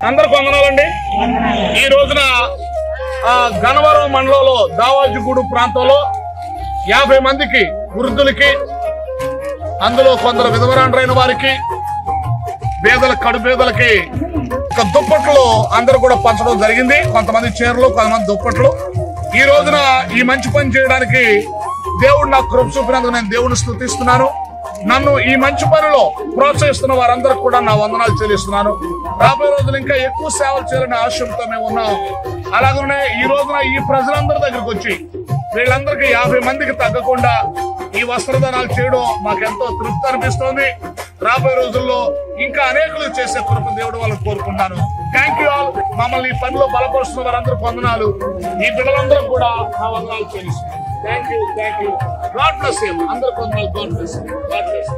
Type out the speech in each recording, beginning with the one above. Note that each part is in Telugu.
అందరికి వందనాలండి ఈ రోజున ఆ, గన్నవరం మండలంలో దావాజిగూడు ప్రాంతంలో యాభై మందికి వృద్ధులకి అందులో కొందరు విధవరాండ్రైన వారికి పేదల కడు పేదలకి ఒక దుప్పట్లు అందరూ కూడా పంచడం జరిగింది కొంతమంది చీరలు కొంతమంది దుప్పట్లు ఈ రోజున ఈ మంచి పని చేయడానికి దేవుడు నాకు కృప చూపినందుకు నేను దేవుడిని స్థుతిస్తున్నాను నన్ను ఈ మంచి పనిలో ప్రోత్సహిస్తున్న వారందరికి కూడా నా వందనాలు చెల్లిస్తున్నాను రాబోయే రోజులు ఇంకా ఎక్కువ సేవలు చేయాలనే ఆశయంతో మేము ఉన్నాం అలాగనే ఈ రోజున ఈ ప్రజలందరి దగ్గరికి వచ్చి వీళ్ళందరికీ యాభై మందికి తగ్గకుండా ఈ వస్త్రదానాలు చేయడం మాకెంతో తృప్తి అనిపిస్తోంది రాబోయే రోజుల్లో ఇంకా అనేకులు చేసే కృప దేవుడు వాళ్ళని కోరుకుంటాను థ్యాంక్ యూ ఆల్ మమ్మల్ని ఈ పనిలో బలపరుస్తున్న వారందరూ పొందనాలు ఈ బిడ్డలందరూ కూడా నా వందనాలు చేయిస్తున్నాను thank you thank you God bless you అందరూ పొందనాలు గాడ్ బ్లెస్ గాడ్ బ్లెస్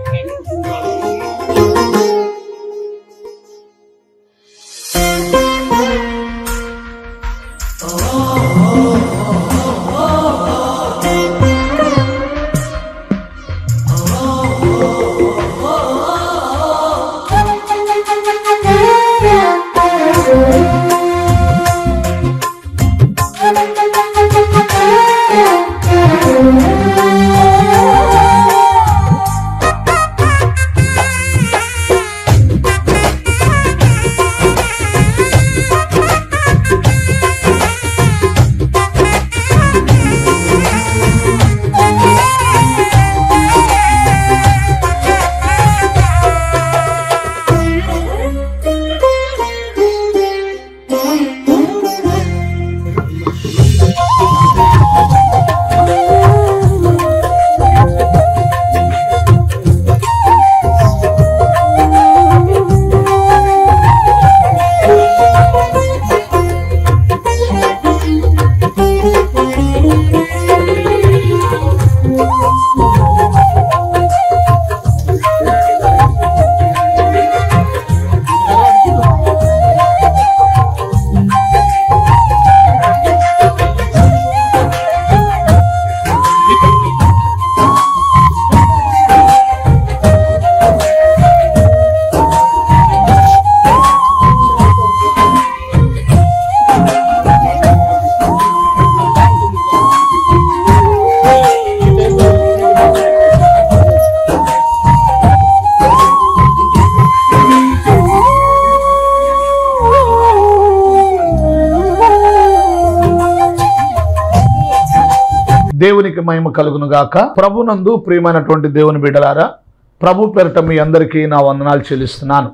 దేవునికి మహిమ కలుగును గాక ప్రభునందు ప్రియమైనటువంటి దేవుని బిడ్డలారా ప్రభు పేరిట మీ అందరికీ నా వందనాలు చెల్లిస్తున్నాను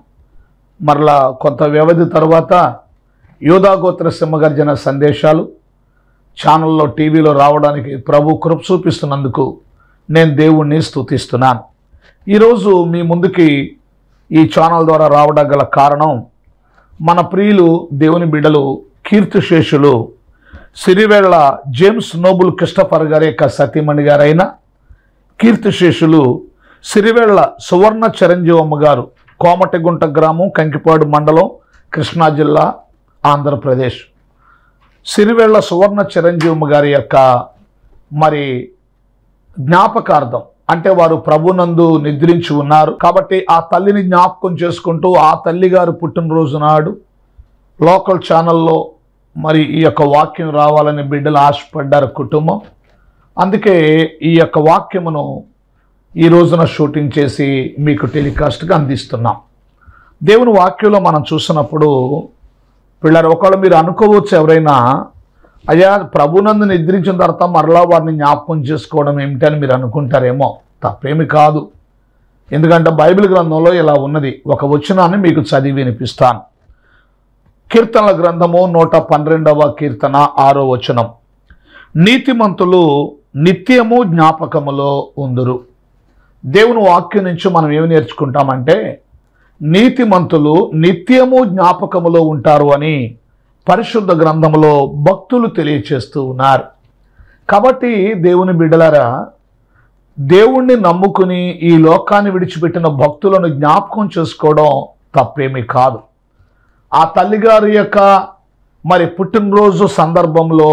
మరలా కొంత వ్యవధి తర్వాత యోధాగోత్ర సింహగర్జన సందేశాలు ఛానల్లో టీవీలో రావడానికి ప్రభు కృప చూపిస్తున్నందుకు నేను దేవుణ్ణి స్తుతిస్తున్నాను ఈరోజు మీ ముందుకి ఈ ఛానల్ ద్వారా రావడం గల కారణం మన ప్రియులు దేవుని బిడ్డలు కీర్తిశేషులు సిరివేళ్ల జేమ్స్ నోబుల్ క్రిస్టఫర్ గారి యొక్క సతీమణి గారైన కీర్తిశేషులు సిరివేళ్ల సువర్ణ చిరంజీవమ్మ గారు కోమటిగుంట గ్రామం కంకిపాడు మండలం కృష్ణా జిల్లా ఆంధ్రప్రదేశ్ సిరివేళ్ల సువర్ణ చిరంజీవమ్మ గారి యొక్క మరి జ్ఞాపకార్థం అంటే వారు ప్రభునందు నిద్రించి ఉన్నారు కాబట్టి ఆ తల్లిని జ్ఞాపకం చేసుకుంటూ ఆ తల్లి గారు పుట్టినరోజు నాడు లోకల్ ఛానల్లో మరి ఈ యొక్క వాక్యం రావాలని బిడ్డలు ఆశపడ్డారు కుటుంబం అందుకే ఈ యొక్క వాక్యమును ఈ రోజున షూటింగ్ చేసి మీకు టెలికాస్ట్గా అందిస్తున్నాం దేవుని వాక్యంలో మనం చూసినప్పుడు పిల్లలు ఒకవేళ మీరు అనుకోవచ్చు ఎవరైనా అయ్యా ప్రభునందు నిద్రించిన తర్వాత మరలా వారిని జ్ఞాపకం చేసుకోవడం ఏమిటని మీరు అనుకుంటారేమో తప్పేమి కాదు ఎందుకంటే బైబిల్ గ్రంథంలో ఇలా ఉన్నది ఒక వచనాన్ని మీకు చదివి వినిపిస్తాను కీర్తనల గ్రంథము నూట పన్నెండవ కీర్తన ఆరో వచనం నీతిమంతులు నిత్యము జ్ఞాపకములో ఉందురు దేవుని వాక్యం నుంచి మనం ఏమి నేర్చుకుంటామంటే నీతిమంతులు నిత్యము జ్ఞాపకములో ఉంటారు అని పరిశుద్ధ గ్రంథములో భక్తులు తెలియచేస్తూ ఉన్నారు కాబట్టి దేవుని బిడ్డలారా దేవుణ్ణి నమ్ముకుని ఈ లోకాన్ని విడిచిపెట్టిన భక్తులను జ్ఞాపకం చేసుకోవడం తప్పేమీ కాదు ఆ తల్లిగారి యొక్క మరి పుట్టినరోజు సందర్భంలో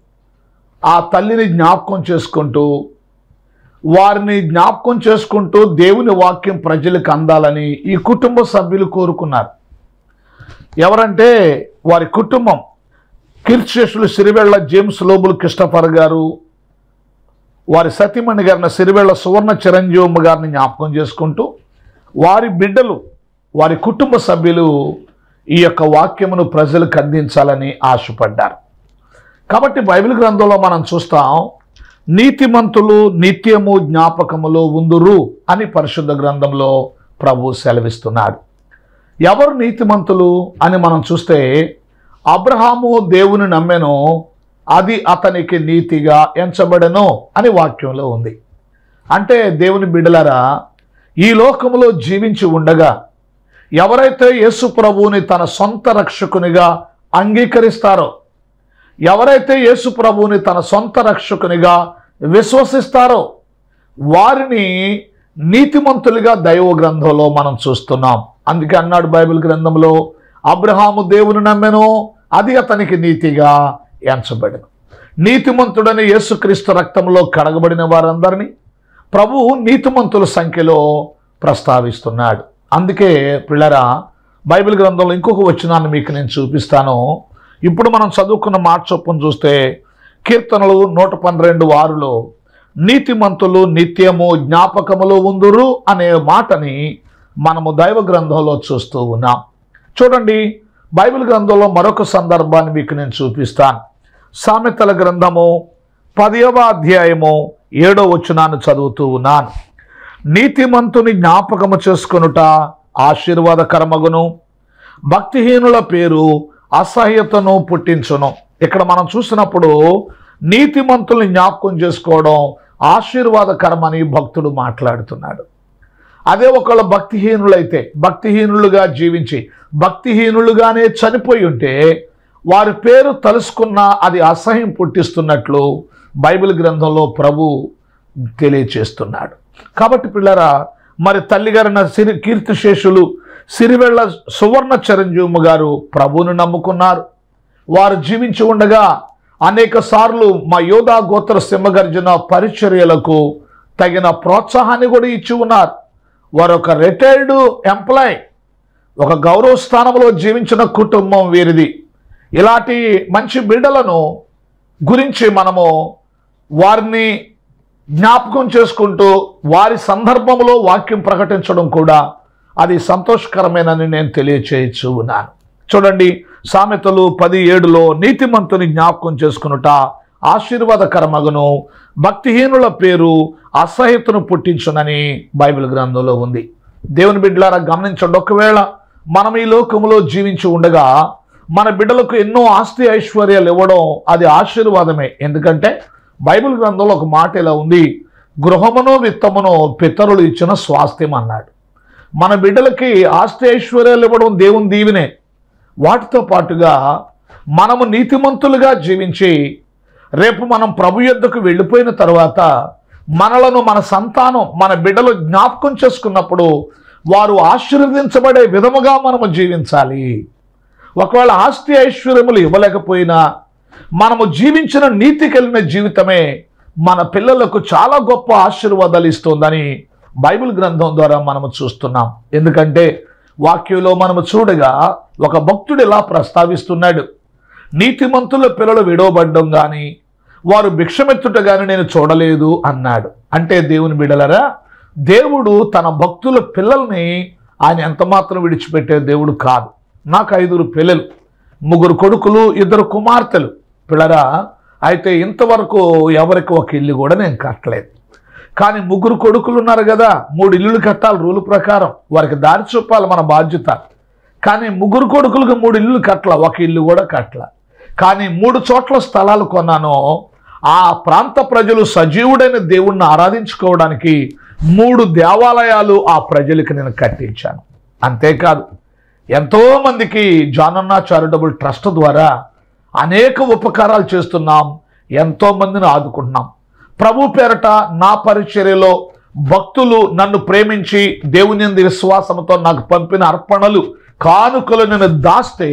ఆ తల్లిని జ్ఞాపకం చేసుకుంటూ వారిని జ్ఞాపకం చేసుకుంటూ దేవుని వాక్యం ప్రజలకు అందాలని ఈ కుటుంబ సభ్యులు కోరుకున్నారు ఎవరంటే వారి కుటుంబం కీర్తిశేషులు సిరివెళ్ల జేమ్స్ లోబుల్ క్రిస్టఫర్ గారు వారి సతీమణి గారిన సిరివెళ్ల సువర్ణ చిరంజీవమ్మ గారిని జ్ఞాపకం చేసుకుంటూ వారి బిడ్డలు వారి కుటుంబ సభ్యులు ఈ యొక్క వాక్యమును ప్రజలకు అందించాలని ఆశపడ్డారు కాబట్టి బైబిల్ గ్రంథంలో మనం చూస్తాం నీతిమంతులు నిత్యము జ్ఞాపకములో ఉందురు అని పరిశుద్ధ గ్రంథంలో ప్రభు సెలవిస్తున్నాడు ఎవరు నీతిమంతులు అని మనం చూస్తే అబ్రహాము దేవుని నమ్మెను అది అతనికి నీతిగా ఎంచబడెను అని వాక్యంలో ఉంది అంటే దేవుని బిడ్డలారా ఈ లోకములో జీవించి ఉండగా ఎవరైతే యేసు ప్రభువుని తన సొంత రక్షకునిగా అంగీకరిస్తారో ఎవరైతే యేసు ప్రభువుని తన సొంత రక్షకునిగా విశ్వసిస్తారో వారిని నీతిమంతులుగా దైవ గ్రంథంలో మనం చూస్తున్నాం అందుకే అన్నాడు బైబిల్ గ్రంథంలో అబ్రహాము దేవుని నమ్మెను అది అతనికి నీతిగా ఎంచబడిన నీతిమంతుడని యేసుక్రీస్తు రక్తంలో కడగబడిన వారందరినీ ప్రభువు నీతిమంతుల సంఖ్యలో ప్రస్తావిస్తున్నాడు అందుకే పిల్లరా బైబిల్ గ్రంథంలో ఇంకొక వచనాన్ని మీకు నేను చూపిస్తాను ఇప్పుడు మనం చదువుకున్న మాట చొప్పున చూస్తే కీర్తనలు నూట పన్నెండు వారులో నీతిమంతులు నిత్యము జ్ఞాపకములో ఉందురు అనే మాటని మనము దైవ గ్రంథంలో చూస్తూ ఉన్నాం చూడండి బైబిల్ గ్రంథంలో మరొక సందర్భాన్ని మీకు నేను చూపిస్తాను సామెతల గ్రంథము పదవ అధ్యాయము ఏడో వచనాన్ని చదువుతూ ఉన్నాను నీతిమంతుని జ్ఞాపకము చేసుకొనుట ఆశీర్వాదకరమగును భక్తిహీనుల పేరు అసహ్యతను పుట్టించును ఇక్కడ మనం చూసినప్పుడు నీతిమంతుల్ని జ్ఞాపకం చేసుకోవడం ఆశీర్వాదకరమని భక్తుడు మాట్లాడుతున్నాడు అదే ఒకళ్ళు భక్తిహీనులైతే భక్తిహీనులుగా జీవించి భక్తిహీనులుగానే చనిపోయి ఉంటే వారి పేరు తలుసుకున్న అది అసహ్యం పుట్టిస్తున్నట్లు బైబిల్ గ్రంథంలో ప్రభు తెలియచేస్తున్నాడు కాబట్టి పిల్లరా మరి తల్లిగారిన సిరి కీర్తిశేషులు సిరివెళ్ళ సువర్ణ చిరంజీవి గారు ప్రభువును నమ్ముకున్నారు వారు జీవించి ఉండగా అనేక సార్లు మా యోధా గోత్ర సింహగర్జన పరిచర్యలకు తగిన ప్రోత్సాహాన్ని కూడా ఇచ్చి ఉన్నారు వారు ఒక రిటైర్డ్ ఎంప్లాయ్ ఒక గౌరవ స్థానంలో జీవించిన కుటుంబం వీరిది ఇలాంటి మంచి బిడ్డలను గురించి మనము వారిని జ్ఞాపకం చేసుకుంటూ వారి సందర్భంలో వాక్యం ప్రకటించడం కూడా అది సంతోషకరమేనని నేను తెలియచేయచ్చు ఉన్నాను చూడండి సామెతలు పది ఏడులో నీతిమంతుని జ్ఞాపకం చేసుకునుట ఆశీర్వాదకరమగును భక్తిహీనుల పేరు అసహ్యతను పుట్టించునని బైబిల్ గ్రంథంలో ఉంది దేవుని బిడ్డలారా గమనించండి ఒకవేళ మనం ఈ లోకంలో జీవించి ఉండగా మన బిడ్డలకు ఎన్నో ఆస్తి ఐశ్వర్యాలు ఇవ్వడం అది ఆశీర్వాదమే ఎందుకంటే బైబిల్ గ్రంథంలో ఒక మాట ఇలా ఉంది గృహమును విత్తమును పితరులు ఇచ్చిన స్వాస్థ్యం అన్నాడు మన బిడ్డలకి ఆస్తి ఐశ్వర్యాలు ఇవ్వడం దేవుని దీవినే వాటితో పాటుగా మనము నీతిమంతులుగా జీవించి రేపు మనం ప్రభు యొద్దకు వెళ్ళిపోయిన తర్వాత మనలను మన సంతానం మన బిడ్డలు జ్ఞాపకం చేసుకున్నప్పుడు వారు ఆశీర్వదించబడే విధముగా మనము జీవించాలి ఒకవేళ ఆస్తి ఐశ్వర్యములు ఇవ్వలేకపోయినా మనము జీవించిన నీతి కలిగిన జీవితమే మన పిల్లలకు చాలా గొప్ప ఆశీర్వాదాలు ఇస్తుందని బైబిల్ గ్రంథం ద్వారా మనము చూస్తున్నాం ఎందుకంటే వాక్యంలో మనము చూడగా ఒక భక్తుడు ఇలా ప్రస్తావిస్తున్నాడు నీతిమంతుల పిల్లలు విడవబడ్డం కానీ వారు భిక్షమెత్తుట కానీ నేను చూడలేదు అన్నాడు అంటే దేవుని బిడలరా దేవుడు తన భక్తుల పిల్లల్ని ఆయన ఎంత మాత్రం విడిచిపెట్టే దేవుడు కాదు నాకు ఐదుగురు పిల్లలు ముగ్గురు కొడుకులు ఇద్దరు కుమార్తెలు పిల్లరా అయితే ఇంతవరకు ఎవరికి ఒక ఇల్లు కూడా నేను కట్టలేదు కానీ ముగ్గురు కొడుకులు ఉన్నారు కదా మూడు ఇల్లులు కట్టాలి రూల్ ప్రకారం వారికి దారి చూపాలి మన బాధ్యత కానీ ముగ్గురు కొడుకులకు మూడు ఇల్లు కట్టల ఒక ఇల్లు కూడా కట్టల కానీ మూడు చోట్ల స్థలాలు కొన్నాను ఆ ప్రాంత ప్రజలు సజీవుడైన దేవుణ్ణి ఆరాధించుకోవడానికి మూడు దేవాలయాలు ఆ ప్రజలకు నేను కట్టించాను అంతేకాదు ఎంతోమందికి జానన్న చారిటబుల్ ట్రస్ట్ ద్వారా అనేక ఉపకారాలు చేస్తున్నాం ఎంతోమందిని ఆదుకుంటున్నాం ప్రభు పేరట నా పరిచర్యలో భక్తులు నన్ను ప్రేమించి దేవుని యందు విశ్వాసంతో నాకు పంపిన అర్పణలు కానుకలు నేను దాస్తే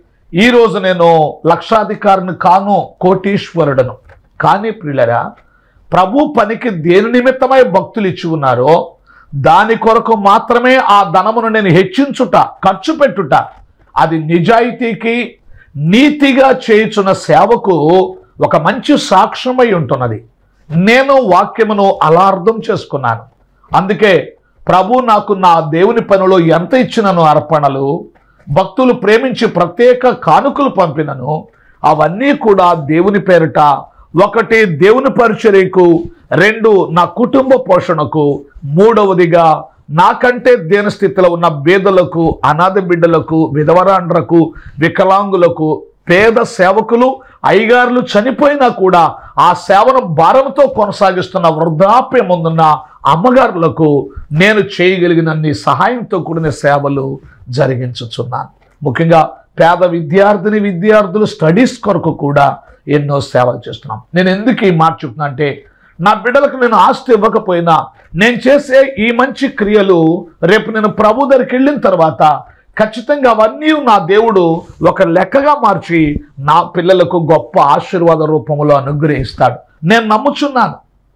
ఈరోజు నేను లక్షాధికారిని కాను కోటీశ్వరుడను కానీ ప్రియులరా ప్రభు పనికి దేని నిమిత్తమై భక్తులు ఇచ్చి ఉన్నారో దాని కొరకు మాత్రమే ఆ ధనమును నేను హెచ్చించుట ఖర్చు పెట్టుట అది నిజాయితీకి నీతిగా చేయుచున్న సేవకు ఒక మంచి సాక్ష్యమై ఉంటున్నది నేను వాక్యమును అలా అర్థం చేసుకున్నాను అందుకే ప్రభు నాకు నా దేవుని పనిలో ఎంత ఇచ్చినను అర్పణలు భక్తులు ప్రేమించి ప్రత్యేక కానుకలు పంపినను అవన్నీ కూడా దేవుని పేరిట ఒకటి దేవుని పరిచర్యకు రెండు నా కుటుంబ పోషణకు మూడవదిగా నాకంటే దేని స్థితిలో ఉన్న బేదలకు అనాథ బిడ్డలకు విధవరాండ్రకు వికలాంగులకు పేద సేవకులు అయ్యగారులు చనిపోయినా కూడా ఆ సేవను భారంతో కొనసాగిస్తున్న వృద్ధాప్యం ముందున్న అమ్మగారులకు నేను చేయగలిగినన్ని సహాయంతో కూడిన సేవలు జరిగించుచున్నాను ముఖ్యంగా పేద విద్యార్థిని విద్యార్థులు స్టడీస్ కొరకు కూడా ఎన్నో సేవలు చేస్తున్నాం నేను ఎందుకు ఈ మాట చెప్తున్నా అంటే నా బిడ్డలకు నేను ఆస్తి ఇవ్వకపోయినా నేను చేసే ఈ మంచి క్రియలు రేపు నేను ప్రభు దగ్గరికి వెళ్ళిన తర్వాత ఖచ్చితంగా అవన్నీ నా దేవుడు ఒక లెక్కగా మార్చి నా పిల్లలకు గొప్ప ఆశీర్వాద రూపంలో అనుగ్రహిస్తాడు నేను నమ్ముచున్నాను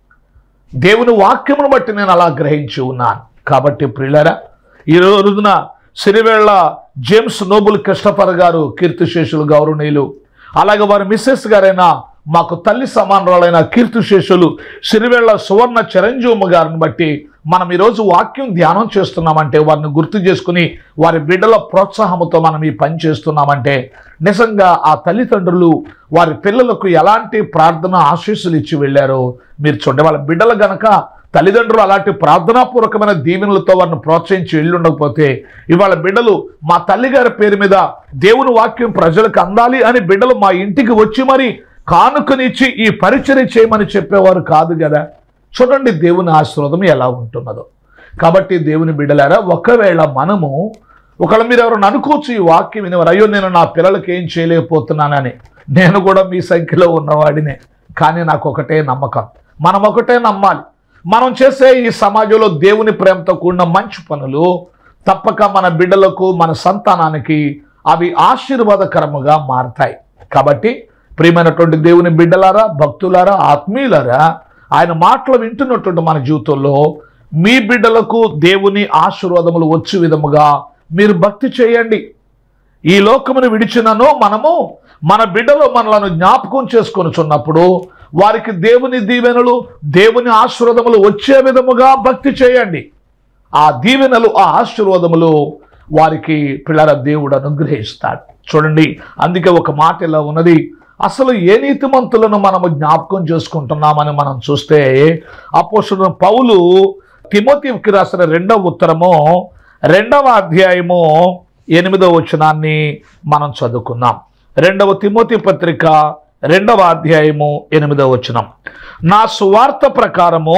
దేవుని వాక్యమును బట్టి నేను అలా గ్రహించి ఉన్నాను కాబట్టి ప్రియులరా ఈ రోజున సిరివేళ్ల జేమ్స్ నోబుల్ క్రిస్టఫర్ గారు కీర్తిశేషులు గౌరవనీయులు అలాగే వారి మిస్సెస్ గారైన మాకు తల్లి సమానరాలైన కీర్తిశేషులు సిరివేళ్ల సువర్ణ చిరంజీవమ్మ గారిని బట్టి మనం ఈరోజు వాక్యం ధ్యానం చేస్తున్నామంటే వారిని గుర్తు చేసుకుని వారి బిడ్డల ప్రోత్సాహంతో మనం ఈ పని చేస్తున్నామంటే నిజంగా ఆ తల్లిదండ్రులు వారి పిల్లలకు ఎలాంటి ప్రార్థన ఆశీస్సులు ఇచ్చి వెళ్ళారో మీరు చూడండి వాళ్ళ బిడ్డలు గనక తల్లిదండ్రులు అలాంటి ప్రార్థనాపూర్వకమైన దీవెనలతో వారిని ప్రోత్సహించి వెళ్ళి ఉండకపోతే ఇవాళ బిడ్డలు మా తల్లిగారి పేరు మీద దేవుని వాక్యం ప్రజలకు అందాలి అని బిడ్డలు మా ఇంటికి వచ్చి మరి కానుకనిచ్చి ఈ పరిచర్య చేయమని చెప్పేవారు కాదు కదా చూడండి దేవుని ఆశీర్వాదం ఎలా ఉంటున్నదో కాబట్టి దేవుని బిడ్డలారా ఒకవేళ మనము ఒకవేళ మీరు ఎవరైనా అనుకోవచ్చు ఈ వాక్యం వినేవారు అయ్యో నేను నా పిల్లలకి ఏం చేయలేకపోతున్నానని నేను కూడా మీ సంఖ్యలో ఉన్నవాడినే కానీ నాకు ఒకటే నమ్మకం మనం ఒకటే నమ్మాలి మనం చేసే ఈ సమాజంలో దేవుని ప్రేమతో కూడిన మంచి పనులు తప్పక మన బిడ్డలకు మన సంతానానికి అవి ఆశీర్వాదకరముగా మారతాయి కాబట్టి ప్రియమైనటువంటి దేవుని బిడ్డలారా భక్తులారా ఆత్మీయులారా ఆయన మాటలు వింటున్నటువంటి మన జీవితంలో మీ బిడ్డలకు దేవుని ఆశీర్వాదములు వచ్చే విధముగా మీరు భక్తి చేయండి ఈ లోకమును విడిచినను మనము మన బిడ్డలు మనలను జ్ఞాపకం చేసుకొనుచున్నప్పుడు వారికి దేవుని దీవెనలు దేవుని ఆశీర్వాదములు వచ్చే విధముగా భక్తి చేయండి ఆ దీవెనలు ఆ ఆశీర్వాదములు వారికి పిల్లల దేవుడు అనుగ్రహిస్తాడు చూడండి అందుకే ఒక మాట ఇలా ఉన్నది అసలు ఏ నీతిమంతులను మనము జ్ఞాపకం చేసుకుంటున్నామని మనం చూస్తే అపోసుడు పౌలు తిమోతికి రాసిన రెండవ ఉత్తరము రెండవ అధ్యాయము ఎనిమిదవ వచనాన్ని మనం చదువుకుందాం రెండవ తిమోతి పత్రిక రెండవ అధ్యాయము ఎనిమిదవ వచనం నా సువార్త ప్రకారము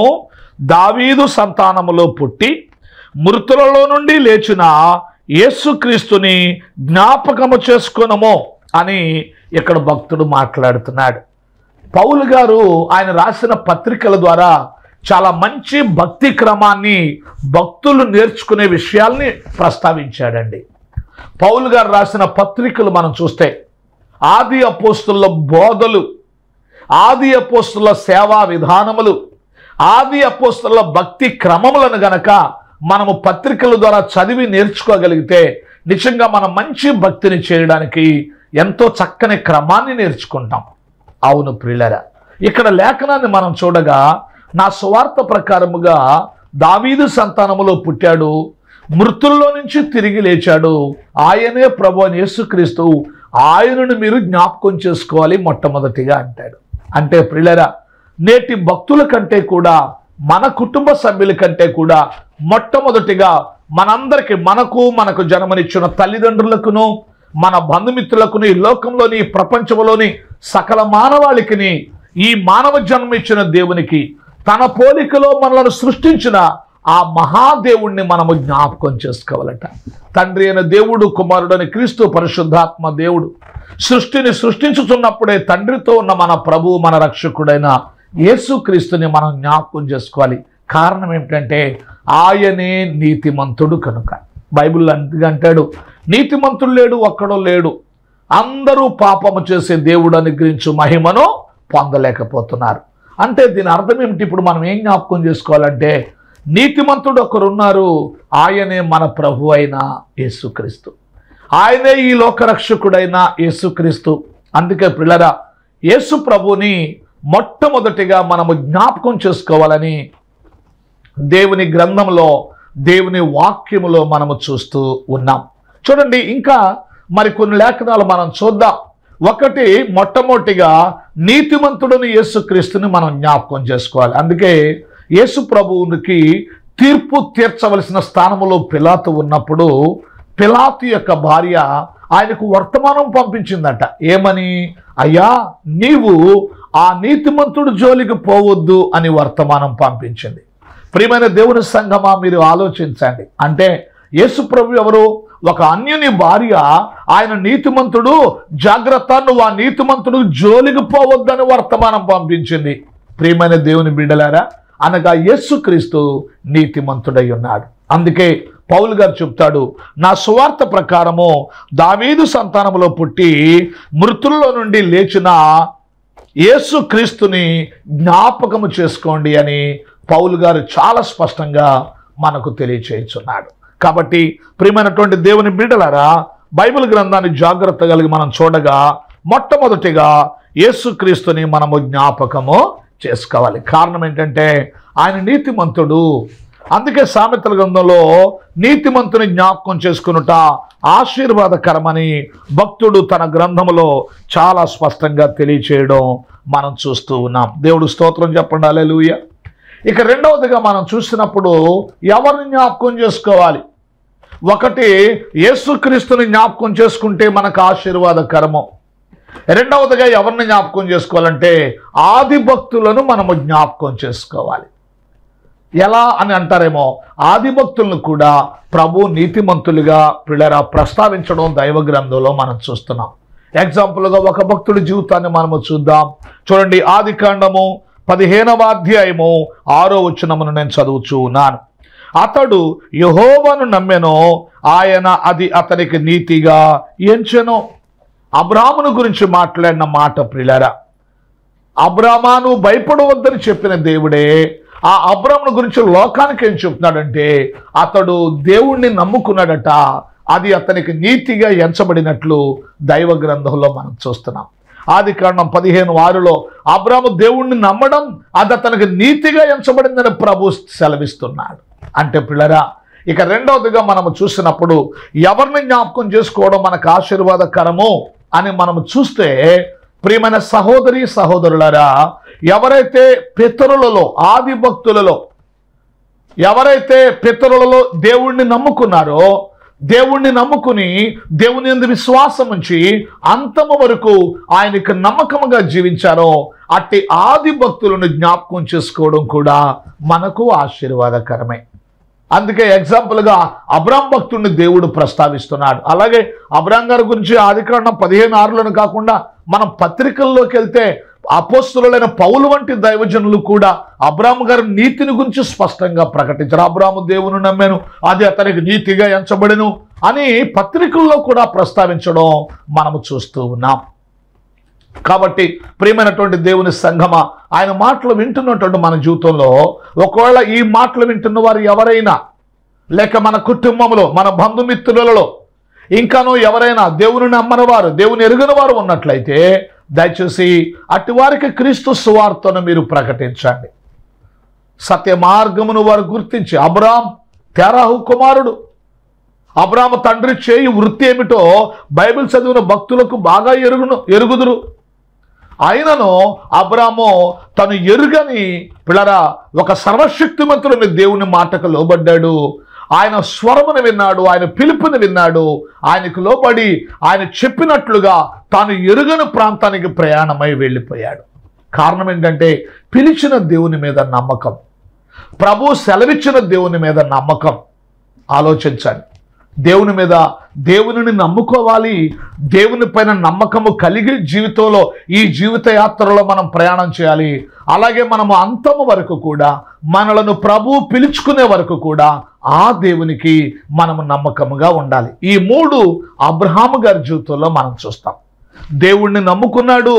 దావీదు సంతానములో పుట్టి మృతులలో నుండి లేచిన యేసుక్రీస్తుని జ్ఞాపకము చేసుకునము అని ఇక్కడ భక్తుడు మాట్లాడుతున్నాడు పౌలు గారు ఆయన రాసిన పత్రికల ద్వారా చాలా మంచి భక్తి క్రమాన్ని భక్తులు నేర్చుకునే విషయాల్ని ప్రస్తావించాడండి పౌలు గారు రాసిన పత్రికలు మనం చూస్తే ఆది అపోస్తుల బోధలు ఆది అపోస్తుల సేవా విధానములు ఆది అపోస్తుల భక్తి క్రమములను గనక మనము పత్రికల ద్వారా చదివి నేర్చుకోగలిగితే నిజంగా మనం మంచి భక్తిని చేయడానికి ఎంతో చక్కని క్రమాన్ని నేర్చుకుంటాం అవును ప్రియులరా ఇక్కడ లేఖనాన్ని మనం చూడగా నా సువార్త ప్రకారముగా దావీదు సంతానములో పుట్టాడు మృతుల్లో నుంచి తిరిగి లేచాడు ఆయనే ప్రభు అని యేసుక్రీస్తు ఆయనను మీరు జ్ఞాపకం చేసుకోవాలి మొట్టమొదటిగా అంటాడు అంటే ప్రియులరా నేటి భక్తుల కంటే కూడా మన కుటుంబ సభ్యుల కంటే కూడా మొట్టమొదటిగా మనందరికి మనకు మనకు జన్మనిచ్చిన తల్లిదండ్రులకును మన బంధుమిత్రులకును ఈ లోకంలోని ఈ ప్రపంచంలోని సకల మానవాళికిని ఈ మానవ జన్మ ఇచ్చిన దేవునికి తన పోలికలో మనలను సృష్టించిన ఆ మహాదేవుణ్ణి మనము జ్ఞాపకం చేసుకోవాలట తండ్రి అయిన దేవుడు కుమారుడని క్రీస్తు పరిశుద్ధాత్మ దేవుడు సృష్టిని సృష్టించుతున్నప్పుడే తండ్రితో ఉన్న మన ప్రభు మన రక్షకుడైన యేసుక్రీస్తుని మనం జ్ఞాపకం చేసుకోవాలి కారణం ఏమిటంటే ఆయనే నీతిమంతుడు కనుక బైబిల్ అందుకే అంటాడు నీతిమంతుడు లేడు ఒక్కడో లేడు అందరూ పాపము చేసే దేవుడు అనుగ్రహించు మహిమను పొందలేకపోతున్నారు అంటే దీని అర్థం ఏమిటి ఇప్పుడు మనం ఏం జ్ఞాపకం చేసుకోవాలంటే నీతిమంతుడు ఒకరున్నారు ఆయనే మన ప్రభు అయిన యేసుక్రీస్తు ఆయనే ఈ లోకరక్షకుడైన యేసుక్రీస్తు అందుకే పిల్లరా యేసు ప్రభుని మొట్టమొదటిగా మనము జ్ఞాపకం చేసుకోవాలని దేవుని గ్రంథంలో దేవుని వాక్యములో మనము చూస్తూ ఉన్నాం చూడండి ఇంకా మరి కొన్ని లేఖనాలు మనం చూద్దాం ఒకటి మొట్టమొదటిగా నీతిమంతుడుని యేసుక్రీస్తుని మనం జ్ఞాపకం చేసుకోవాలి అందుకే యేసు ప్రభువునికి తీర్పు తీర్చవలసిన స్థానములో పిలాతు ఉన్నప్పుడు పిలాతు యొక్క భార్య ఆయనకు వర్తమానం పంపించిందట ఏమని అయ్యా నీవు ఆ నీతిమంతుడు జోలికి పోవద్దు అని వర్తమానం పంపించింది ప్రియమైన దేవుని సంఘమా మీరు ఆలోచించండి అంటే యేసు ప్రభు ఎవరు ఒక అన్యుని భార్య ఆయన నీతిమంతుడు జాగ్రత్త నువ్వు ఆ నీతిమంతుడు జోలికి పోవద్దని వర్తమానం పంపించింది ప్రియమైన దేవుని బిడ్డలారా అనగా యేసుక్రీస్తు నీతిమంతుడై ఉన్నాడు అందుకే పౌలు గారు చెప్తాడు నా సువార్త ప్రకారము దావీదు సంతానములో పుట్టి మృతుల్లో నుండి లేచిన యేసు క్రీస్తుని జ్ఞాపకము చేసుకోండి అని పౌలు గారు చాలా స్పష్టంగా మనకు తెలియచేయుచున్నాడు కాబట్టి ప్రియమైనటువంటి దేవుని బిడ్డలారా బైబిల్ గ్రంథాన్ని జాగ్రత్త కలిగి మనం చూడగా మొట్టమొదటిగా యేసుక్రీస్తుని మనము జ్ఞాపకము చేసుకోవాలి కారణం ఏంటంటే ఆయన నీతిమంతుడు అందుకే సామెతల గ్రంథంలో నీతిమంతుని జ్ఞాపకం చేసుకునుట ఆశీర్వాదకరమని భక్తుడు తన గ్రంథములో చాలా స్పష్టంగా తెలియచేయడం మనం చూస్తూ ఉన్నాం దేవుడు స్తోత్రం చెప్పండి అలెలుయ ఇక రెండవదిగా మనం చూసినప్పుడు ఎవరిని జ్ఞాపకం చేసుకోవాలి ఒకటి యేసుక్రీస్తుని జ్ఞాపకం చేసుకుంటే మనకు ఆశీర్వాదకరము రెండవదిగా ఎవరిని జ్ఞాపకం చేసుకోవాలంటే ఆది భక్తులను మనము జ్ఞాపకం చేసుకోవాలి ఎలా అని అంటారేమో ఆది భక్తులను కూడా ప్రభు నీతిమంతులుగా పిల్లరా ప్రస్తావించడం దైవ గ్రంథంలో మనం చూస్తున్నాం ఎగ్జాంపుల్గా ఒక భక్తుడి జీవితాన్ని మనము చూద్దాం చూడండి ఆది కాండము పదిహేనవ అధ్యాయము ఆరో వచనమును నేను చదువుచూ ఉన్నాను అతడు యహోవను నమ్మెను ఆయన అది అతనికి నీతిగా ఎంచెను అబ్రాహ్మును గురించి మాట్లాడిన మాట ప్రిలరా అబ్రామాను భయపడవద్దని చెప్పిన దేవుడే ఆ అబ్రాహ్మును గురించి లోకానికి ఏం చెప్తున్నాడంటే అతడు దేవుణ్ణి నమ్ముకున్నాడట అది అతనికి నీతిగా ఎంచబడినట్లు దైవ గ్రంథంలో మనం చూస్తున్నాం ఆది కారణం పదిహేను ఆరులో అబ్రాము దేవుణ్ణి నమ్మడం అది అతనికి నీతిగా ఎంచబడిందని ప్రభు సెలవిస్తున్నాడు అంటే పిల్లరా ఇక రెండవదిగా మనము చూసినప్పుడు ఎవరిని జ్ఞాపకం చేసుకోవడం మనకు ఆశీర్వాదకరము అని మనము చూస్తే ప్రియమైన సహోదరి సహోదరులరా ఎవరైతే పితరులలో ఆది భక్తులలో ఎవరైతే పితరులలో దేవుణ్ణి నమ్ముకున్నారో దేవుణ్ణి నమ్ముకుని దేవుని ఎందు విశ్వాసం ఉంచి అంతము వరకు ఆయనకు నమ్మకముగా జీవించారో అట్టి ఆది భక్తులను జ్ఞాపకం చేసుకోవడం కూడా మనకు ఆశీర్వాదకరమే అందుకే ఎగ్జాంపుల్గా అబ్రాం భక్తుడిని దేవుడు ప్రస్తావిస్తున్నాడు అలాగే అబ్రాం గారి గురించి ఆదికాండం పదిహేను ఆరులను కాకుండా మనం పత్రికల్లోకి వెళ్తే అపోస్తులైన పౌలు వంటి దైవజనులు కూడా అబ్రాము గారి నీతిని గురించి స్పష్టంగా ప్రకటించారు అబ్రాము దేవుని నమ్మాను అది అతనికి నీతిగా ఎంచబడిను అని పత్రికల్లో కూడా ప్రస్తావించడం మనము చూస్తూ ఉన్నాం కాబట్టి ప్రియమైనటువంటి దేవుని సంఘమ ఆయన మాటలు వింటున్నటువంటి మన జీవితంలో ఒకవేళ ఈ మాటలు వింటున్న వారు ఎవరైనా లేక మన కుటుంబంలో మన బంధుమిత్రులలో ఇంకాను ఎవరైనా దేవుని నమ్మని వారు దేవుని ఎరుగని వారు ఉన్నట్లయితే దయచేసి అట్టి వారికి క్రీస్తు సువార్తను మీరు ప్రకటించండి సత్య మార్గమును వారు గుర్తించి అబ్రాం తెరాహు కుమారుడు అబ్రామ తండ్రి చేయి వృత్తి ఏమిటో బైబిల్ చదివిన భక్తులకు బాగా ఎరుగును ఎరుగుదురు అయినను అబ్రాము తను ఎరుగని పిల్లరా ఒక సర్వశక్తిమంతుడని దేవుని మాటకు లోబడ్డాడు ఆయన స్వరమును విన్నాడు ఆయన పిలుపుని విన్నాడు ఆయనకు లోబడి ఆయన చెప్పినట్లుగా తాను ఎరుగని ప్రాంతానికి ప్రయాణమై వెళ్ళిపోయాడు కారణం ఏంటంటే పిలిచిన దేవుని మీద నమ్మకం ప్రభు సెలవిచ్చిన దేవుని మీద నమ్మకం ఆలోచించండి దేవుని మీద దేవునిని నమ్ముకోవాలి దేవుని పైన నమ్మకము కలిగి జీవితంలో ఈ జీవిత యాత్రలో మనం ప్రయాణం చేయాలి అలాగే మనము అంతము వరకు కూడా మనలను ప్రభు పిలుచుకునే వరకు కూడా ఆ దేవునికి మనము నమ్మకముగా ఉండాలి ఈ మూడు అబ్రహాము గారి జీవితంలో మనం చూస్తాం దేవుణ్ణి నమ్ముకున్నాడు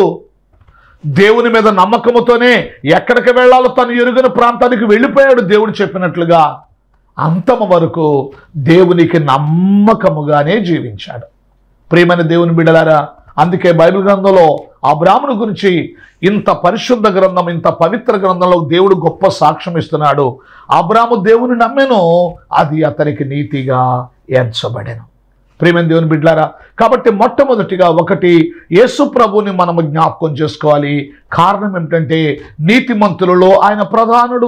దేవుని మీద నమ్మకముతోనే ఎక్కడికి వెళ్ళాలో తను ఎరుగని ప్రాంతానికి వెళ్ళిపోయాడు దేవుడు చెప్పినట్లుగా అంతము వరకు దేవునికి నమ్మకముగానే జీవించాడు ప్రియమైన దేవుని బిడలారా అందుకే బైబిల్ గ్రంథంలో అబ్రాహ్ముని గురించి ఇంత పరిశుద్ధ గ్రంథం ఇంత పవిత్ర గ్రంథంలో దేవుడు గొప్ప సాక్ష్యం ఇస్తున్నాడు అబ్రాము దేవుని నమ్మెను అది అతనికి నీతిగా ఎంచబడెను ప్రియమైన దేవుని బిడ్లారా కాబట్టి మొట్టమొదటిగా ఒకటి యేసు ప్రభుని మనము జ్ఞాపకం చేసుకోవాలి కారణం ఏమిటంటే నీతిమంతులలో ఆయన ప్రధానుడు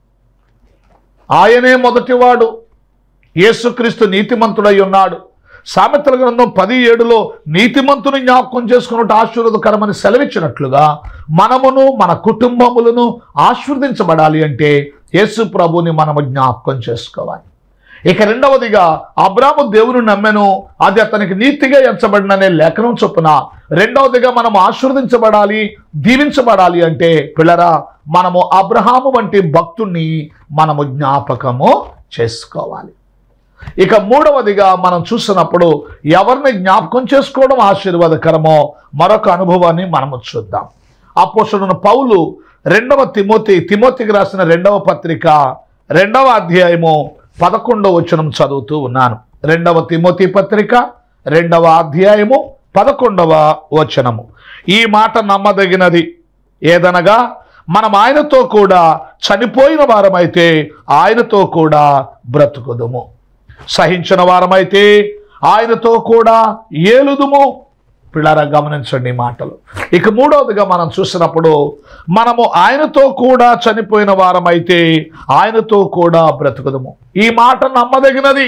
ఆయనే మొదటివాడు యేసుక్రీస్తు నీతిమంతుడై ఉన్నాడు సామెతల గ్రంథం పది ఏడులో నీతిమంతుని జ్ఞాపకం చేసుకున్నట్టు ఆశీర్వదకరమని సెలవిచ్చినట్లుగా మనమును మన కుటుంబములను ఆశీర్వదించబడాలి అంటే యేసు ప్రభుని మనము జ్ఞాపకం చేసుకోవాలి ఇక రెండవదిగా అబ్రాము దేవుని నమ్మెను అది అతనికి నీతిగా ఎంచబడిననే లేఖనం చొప్పున రెండవదిగా మనం ఆశీర్వదించబడాలి దీవించబడాలి అంటే పిల్లరా మనము అబ్రహాము వంటి భక్తుణ్ణి మనము జ్ఞాపకము చేసుకోవాలి ఇక మూడవదిగా మనం చూసినప్పుడు ఎవరిని జ్ఞాపకం చేసుకోవడం ఆశీర్వాదకరమో మరొక అనుభవాన్ని మనము చూద్దాం అపోసడున పౌలు రెండవ తిమోతి తిమోతికి రాసిన రెండవ పత్రిక రెండవ అధ్యాయము పదకొండవ వచనం చదువుతూ ఉన్నాను రెండవ తిమోతి పత్రిక రెండవ అధ్యాయము పదకొండవ వచనము ఈ మాట నమ్మదగినది ఏదనగా మనం ఆయనతో కూడా చనిపోయిన వారమైతే ఆయనతో కూడా బ్రతుకుదుము సహించిన వారమైతే ఆయనతో కూడా ఏలుదుము పిల్లరా గమనించండి ఈ మాటలు ఇక మూడవదిగా మనం చూసినప్పుడు మనము ఆయనతో కూడా చనిపోయిన వారమైతే ఆయనతో కూడా బ్రతుకుదము ఈ మాట నమ్మదగినది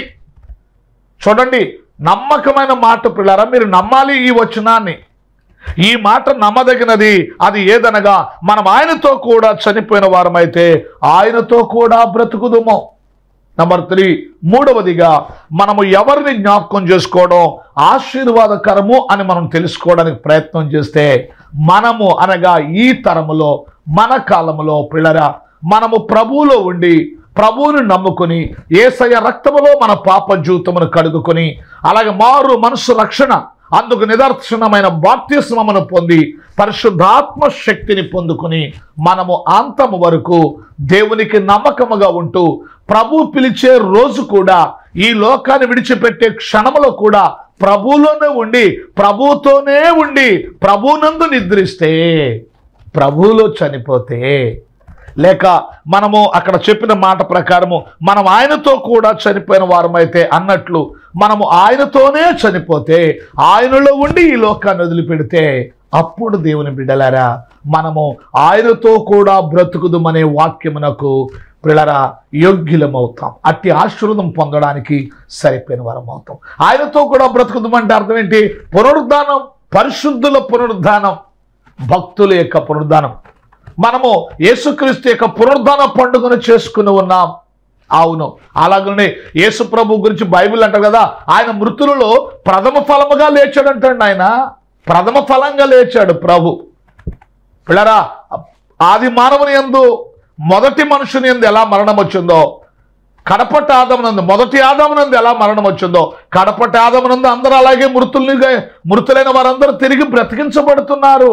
చూడండి నమ్మకమైన మాట పిల్లరా మీరు నమ్మాలి ఈ వచనాన్ని ఈ మాట నమ్మదగినది అది ఏదనగా మనం ఆయనతో కూడా చనిపోయిన వారమైతే ఆయనతో కూడా బ్రతుకుదుము నంబర్ త్రీ మూడవదిగా మనము ఎవరిని జ్ఞాపకం చేసుకోవడం ఆశీర్వాదకరము అని మనం తెలుసుకోవడానికి ప్రయత్నం చేస్తే మనము అనగా ఈ తరములో మన కాలములో పిల్లరా మనము ప్రభువులో ఉండి ప్రభువుని నమ్ముకొని ఏసయ రక్తములో మన పాప జీవితమును కడుగుకొని అలాగే మారు మనసు రక్షణ అందుకు నిదర్శనమైన బాప్తిస్మమును పొంది పరిశుద్ధాత్మ శక్తిని పొందుకుని మనము అంతము వరకు దేవునికి నమ్మకముగా ఉంటూ ప్రభు పిలిచే రోజు కూడా ఈ లోకాన్ని విడిచిపెట్టే క్షణములో కూడా ప్రభువులోనే ఉండి ప్రభువుతోనే ఉండి ప్రభునందు నిద్రిస్తే ప్రభువులో చనిపోతే లేక మనము అక్కడ చెప్పిన మాట ప్రకారము మనం ఆయనతో కూడా చనిపోయిన వారమైతే అన్నట్లు మనము ఆయనతోనే చనిపోతే ఆయనలో ఉండి ఈ లోకాన్ని వదిలిపెడితే అప్పుడు దేవుని బిడ్డలారా మనము ఆయనతో కూడా బ్రతుకుదుమనే వాక్యమునకు పిల్లరా యోగ్యులమవుతాం అట్టి ఆశీర్వదం పొందడానికి సరిపోయిన వారం అవుతాం ఆయనతో కూడా బ్రతుకుదామంటే అర్థం ఏంటి పునరుద్ధానం పరిశుద్ధుల పునరుద్ధానం భక్తుల యొక్క పునరుద్ధానం మనము యేసుక్రీస్తు యొక్క పునరుద్ధాన పండుగను చేసుకుని ఉన్నాం అవును అలాగనే యేసు ప్రభు గురించి బైబిల్ అంటారు కదా ఆయన మృతులలో ప్రథమ ఫలముగా లేచాడంటండి ఆయన ప్రథమ ఫలంగా లేచాడు ప్రభు పిల్లరా ఆది మానవుని యందు మొదటి మనుషుని యందు ఎలా మరణం వచ్చిందో కడపటి ఆదమునందు మొదటి ఆదమునందు ఎలా మరణం వచ్చిందో కడపటి ఆదమునందు అందరూ అలాగే మృతుల్నిగా మృతులైన వారందరూ తిరిగి బ్రతికించబడుతున్నారు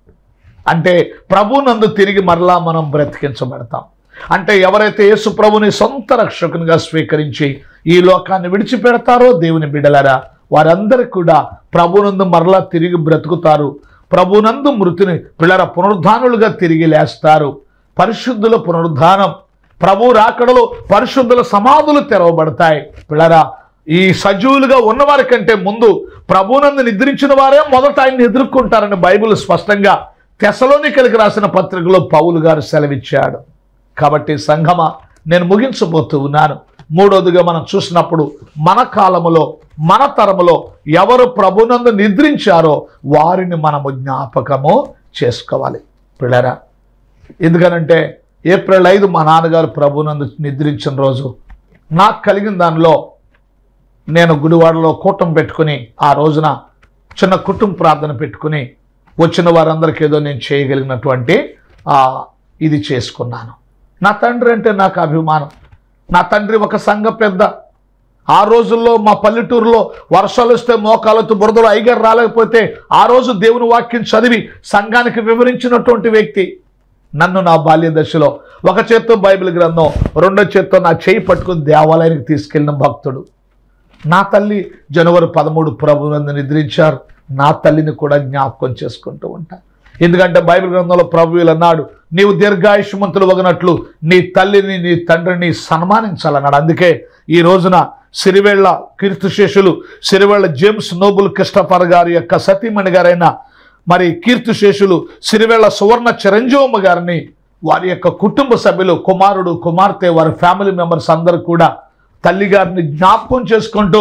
అంటే ప్రభునందు తిరిగి మరలా మనం బ్రతికించబడతాం అంటే ఎవరైతే యేసు ప్రభుని సొంత రక్షకునిగా స్వీకరించి ఈ లోకాన్ని విడిచిపెడతారో దేవుని బిడలరా వారందరికీ కూడా ప్రభునందు మరలా తిరిగి బ్రతుకుతారు ప్రభునందు మృతిని పిల్లల పునరుద్ధానులుగా తిరిగి లేస్తారు పరిశుద్ధుల పునరుద్ధానం ప్రభు రాకడలో పరిశుద్ధుల సమాధులు తెరవబడతాయి పిల్లరా ఈ సజీవులుగా ఉన్నవారి కంటే ముందు ప్రభునందు నిద్రించిన వారే మొదట ఆయన్ని ఎదుర్కొంటారని బైబిల్ స్పష్టంగా తెసలోనికలకు రాసిన పత్రికలో పౌలు గారు సెలవిచ్చాడు కాబట్టి సంఘమ నేను ముగించబోతూ ఉన్నాను మూడోదిగా మనం చూసినప్పుడు మన కాలములో మన తరములో ఎవరు ప్రభునందు నిద్రించారో వారిని మనము జ్ఞాపకము చేసుకోవాలి పిల్లరా ఎందుకనంటే ఏప్రిల్ ఐదు మా నాన్నగారు ప్రభునందు నిద్రించిన రోజు నాకు కలిగిన దానిలో నేను గుడివాడలో కూటం పెట్టుకుని ఆ రోజున చిన్న కుటుంబ ప్రార్థన పెట్టుకుని వచ్చిన వారందరికీ ఏదో నేను చేయగలిగినటువంటి ఆ, ఇది చేసుకున్నాను నా తండ్రి అంటే నాకు అభిమానం నా తండ్రి ఒక సంఘ పెద్ద ఆ రోజుల్లో మా పల్లెటూరులో వర్షాలు వస్తే మోకాలతో బురదలో ఐగర్ రాలేకపోతే ఆ రోజు దేవుని వాక్యం చదివి సంఘానికి వివరించినటువంటి వ్యక్తి నన్ను నా బాల్య దశలో ఒక చేత్తో బైబిల్ గ్రంథం రెండో చేత్తో నా చేయి పట్టుకుని దేవాలయానికి తీసుకెళ్ళిన భక్తుడు నా తల్లి జనవరి పదమూడు ప్రభునందు నిద్రించారు నా తల్లిని కూడా జ్ఞాపకం చేసుకుంటూ ఉంటా ఎందుకంటే బైబిల్ గ్రంథంలో ప్రభువులు అన్నాడు నీవు దీర్ఘాయుష్మంతులు వగినట్లు నీ తల్లిని నీ తండ్రిని సన్మానించాలన్నాడు అందుకే ఈ రోజున సిరివేళ్ల కీర్తిశేషులు సిరివేళ్ల జేమ్స్ నోబుల్ క్రిస్టఫర్ గారి యొక్క సతీమణి గారైన మరి కీర్తిశేషులు సిరివేళ్ల సువర్ణ చిరంజీవమ్మ గారిని వారి యొక్క కుటుంబ సభ్యులు కుమారుడు కుమార్తె వారి ఫ్యామిలీ మెంబర్స్ అందరూ కూడా తల్లిగారిని జ్ఞాపకం చేసుకుంటూ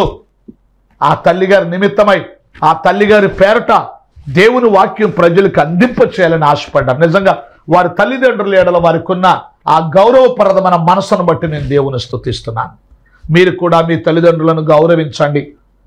ఆ తల్లిగారి నిమిత్తమై ఆ తల్లిగారి పేరట దేవుని వాక్యం ప్రజలకు అందింప చేయాలని ఆశపడ్డారు నిజంగా వారి తల్లిదండ్రుల ఏడల వారికి ఉన్న ఆ గౌరవప్రదమైన మనసును బట్టి నేను దేవుని స్తుతిస్తున్నాను మీరు కూడా మీ తల్లిదండ్రులను గౌరవించండి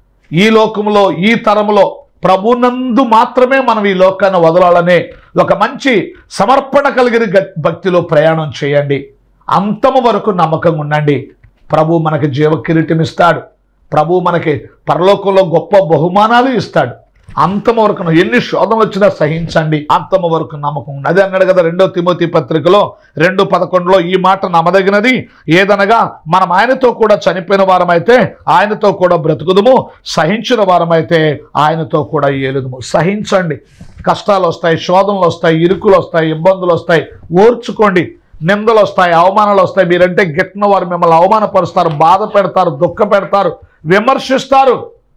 ఈ లోకంలో ఈ తరములో ప్రభునందు మాత్రమే మనం ఈ లోకాన్ని వదలాలనే ఒక మంచి సమర్పణ కలిగిన గ- భక్తిలో ప్రయాణం చేయండి అంతము వరకు నమ్మకంగా ఉండండి ప్రభు మనకి జీవ కిరీటం ఇస్తాడు ప్రభు మనకి పరలోకంలో గొప్ప బహుమానాలు ఇస్తాడు అంతము వరకు న- ఎన్ని శోధనలు వచ్చినా సహించండి అంతము వరకు నమ్మకం ఉంది అదే అన్నాడు కదా రెండో తిమోతి పత్రికలో రెండు పదకొండులో ఈ మాట నమ్మదగినది ఏదనగా మనం ఆయనతో కూడా చనిపోయిన వారమైతే ఆయనతో కూడా బ్రతుకుదుము సహించిన వారమైతే ఆయనతో కూడా ఏలుదుము సహించండి కష్టాలు వస్తాయి శోధనలు వస్తాయి ఇరుకులు వస్తాయి ఇబ్బందులు వస్తాయి ఓర్చుకోండి నిందలు వస్తాయి అవమానాలు వస్తాయి మీరంటే గిట్టిన వారు మిమ్మల్ని అవమానపరుస్తారు బాధ పెడతారు దుఃఖ పెడతారు విమర్శిస్తారు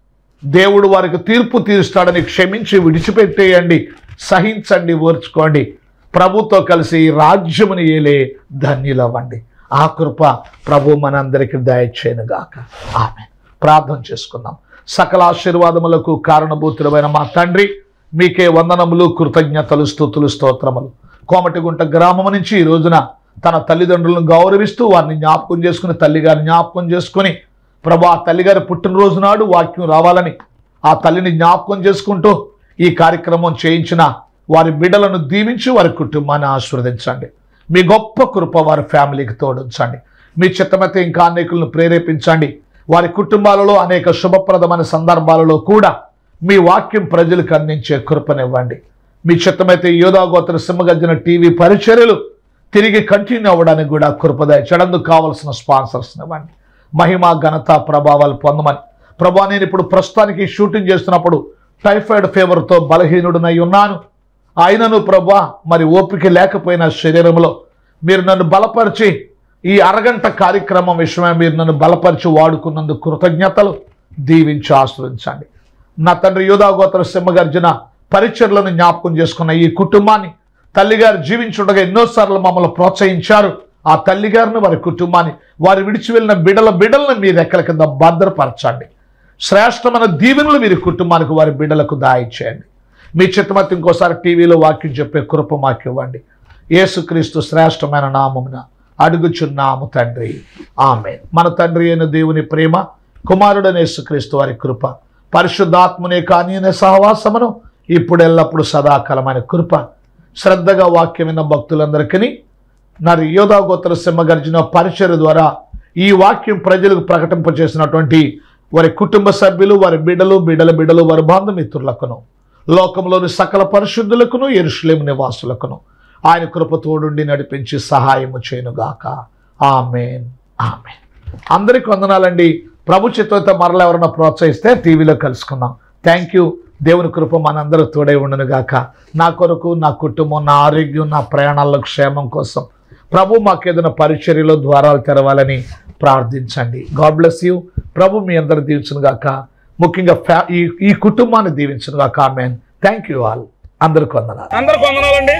దేవుడు వారికి తీర్పు తీరుస్తాడని క్షమించి విడిచిపెట్టేయండి సహించండి ఓర్చుకోండి ప్రభుతో కలిసి రాజ్యముని ఏలే ధన్యులవ్వండి ఆ కృప ప్రభు మనందరికి దయచేయనుగాక ఆమె ప్రార్థన చేసుకుందాం సకల ఆశీర్వాదములకు కారణభూతులమైన మా తండ్రి మీకే వందనములు కృతజ్ఞతలు స్తుతులు స్తోత్రములు కోమటిగుంట గ్రామం నుంచి ఈ రోజున తన తల్లిదండ్రులను గౌరవిస్తూ వారిని జ్ఞాపకం చేసుకుని తల్లిగారిని జ్ఞాపకం చేసుకుని ప్రభు ఆ తల్లిగారి పుట్టినరోజు నాడు వాక్యం రావాలని ఆ తల్లిని జ్ఞాపకం చేసుకుంటూ ఈ కార్యక్రమం చేయించిన వారి బిడ్డలను దీవించి వారి కుటుంబాన్ని ఆశీర్వదించండి మీ గొప్ప కృప వారి ఫ్యామిలీకి తోడించండి మీ చిత్తమైతే ఇంకా అనేకులను ప్రేరేపించండి వారి కుటుంబాలలో అనేక శుభప్రదమైన సందర్భాలలో కూడా మీ వాక్యం ప్రజలకు అందించే కృపనివ్వండి మీ చిత్తమైతే యోధాగోత్ర సింహగర్జన టీవీ పరిచర్యలు తిరిగి కంటిన్యూ అవ్వడానికి కూడా కృపదయ చెడందుకు కావలసిన స్పాన్సర్స్ ఇవ్వండి మహిమ ఘనత ప్రభావాలు పొందమని ప్రభా నేను ఇప్పుడు ప్రస్తుతానికి షూటింగ్ చేస్తున్నప్పుడు టైఫాయిడ్ ఫీవర్తో బలహీనుడినై ఉన్నాను అయినను ప్రభా మరి ఓపిక లేకపోయిన శరీరంలో మీరు నన్ను బలపరిచి ఈ అరగంట కార్యక్రమం విషయమై మీరు నన్ను బలపరిచి వాడుకున్నందుకు కృతజ్ఞతలు దీవించి ఆశ్రయించండి నా తండ్రి యోధాగోత్ర సింహగర్జన పరిచర్లను జ్ఞాపకం చేసుకున్న ఈ కుటుంబాన్ని తల్లిగారు జీవించుండగా ఎన్నోసార్లు మమ్మల్ని ప్రోత్సహించారు ఆ తల్లిగారిని వారి కుటుంబాన్ని వారు విడిచి వెళ్ళిన బిడల బిడలను మీ రెక్కల కింద భద్రపరచండి శ్రేష్టమైన దీవెనలు వీరి కుటుంబానికి వారి బిడ్డలకు దాయిచ్చేయండి మీ చిత్తమతి ఇంకోసారి టీవీలో వాక్యం చెప్పే కృప మాకు ఇవ్వండి యేసుక్రీస్తు శ్రేష్టమైన నామమున అడుగుచున్నాము తండ్రి ఆమె మన తండ్రి అయిన దేవుని ప్రేమ కుమారుడైన యేసుక్రీస్తు వారి కృప పరిశుద్ధాత్మనే కానీయన సహవాసమును ఇప్పుడు ఎల్లప్పుడు సదాకాలమైన కృప శ్రద్ధగా వాక్యం విన్న భక్తులందరికీ మరి యోధాగోత్ర సింహగర్జున పరిచయ ద్వారా ఈ వాక్యం ప్రజలకు ప్రకటింపచేసినటువంటి వారి కుటుంబ సభ్యులు వారి బిడ్డలు బిడ్డల బిడ్డలు వారి బంధుమిత్రులకును లోకంలోని సకల పరిశుద్ధులకును ఎరుషులేము నివాసులకును ఆయన కృప తోడుండి నడిపించి సహాయము చేయనుగాక ఆమెన్ ఆమెన్ అందరికి వందనాలండి ప్రభు చిత్తంతో మరలా ఎవరైనా ప్రోత్సహిస్తే టీవీలో కలుసుకుందాం థ్యాంక్ యూ దేవుని కృప మనందరూ తోడై ఉండను గాక నా కొరకు నా కుటుంబం నా ఆరోగ్యం నా ప్రయాణాల్లో క్షేమం కోసం ప్రభు మాకు ఏదైనా పరిచర్యలో ద్వారాలు తెరవాలని ప్రార్థించండి గాడ్ బ్లెస్ యూ ప్రభు మీ అందరు దీవించును గాక ముఖ్యంగా ఫ్యా ఈ ఈ కుటుంబాన్ని దీవించును గాక ఆమెన్ థ్యాంక్ యూ ఆల్ అందరికి వందనాలు అందరికి వందనాలండి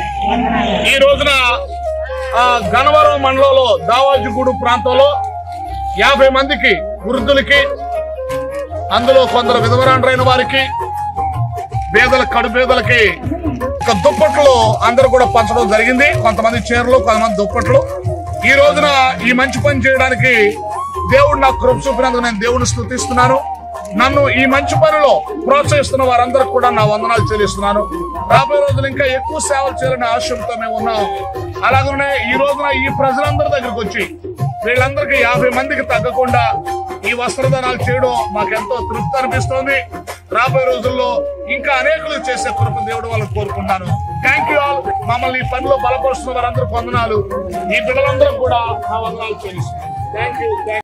ఈ రోజున ఆ గనవరం మండలంలో దావాజిగూడు ప్రాంతంలో యాభై మందికి వృద్ధులకి అందులో కొందరు విధవరాండ్రైన వారికి పేదల కడు పేదలకి ఒక దుప్పట్లు అందరూ కూడా పంచడం జరిగింది కొంతమంది చీరలు కొంతమంది దుప్పట్లు ఈ రోజున ఈ మంచి పని చేయడానికి దేవుడు నాకు కృప చూపినందుకు నేను దేవుని స్థుతిస్తున్నాను నన్ను ఈ మంచి పనిలో ప్రోత్సహిస్తున్న వారందరికి కూడా నా వందనాలు చెల్లిస్తున్నాను రాబోయే రోజులు ఇంకా ఎక్కువ సేవలు చేయాలనే ఆశయంతో మేము ఉన్నాం అలాగనే ఈ రోజున ఈ ప్రజలందరి దగ్గరకు వచ్చి వీళ్ళందరికీ యాభై మందికి తగ్గకుండా ఈ వస్త్రదానాలు చేయడం మాకెంతో తృప్తి అనిపిస్తోంది రాబోయే రోజుల్లో ఇంకా అనేకులు చేసే కృప దేవుడు వాళ్ళని కోరుకుంటాను థ్యాంక్ యూ ఆల్ మమ్మల్ని ఈ పనిలో బలపరుస్తున్న వారందరూ వందనాలు ఈ బిడ్డలందరూ కూడా నా వందనాలు చెల్లిస్తున్నాను థ్యాంక్ యూ